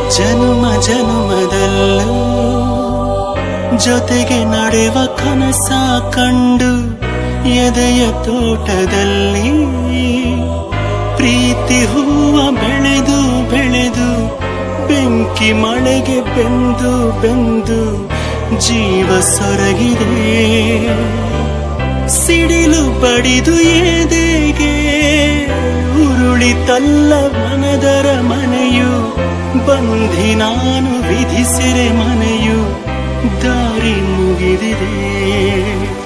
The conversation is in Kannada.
ಜನ್ಮ ಜನ್ಮದಲ್ಲೂ ಜೊತೆಗೆ ನಡೆವ ಕನಸ ಕಂಡು ಎದೆಯ ತೋಟದಲ್ಲಿ ಪ್ರೀತಿ ಹೂವ ಬೆಳೆದು ಬೆಳೆದು ಬೆಂಕಿ ಮಳೆಗೆ ಬೆಂದು ಬೆಂದು ಜೀವ ಸೊರಗಿದೆ ಸಿಡಿಲು ಬಡಿದು ಎದೆಗೆ ಉರುಳಿತಲ್ಲ ಮನದರ ಮನೆಯು ಬಂಧಿ ನಾನು ವಿಧಿಸಿರೆ ಮನೆಯು ದಾರಿ ಮುಗಿದಿದೆ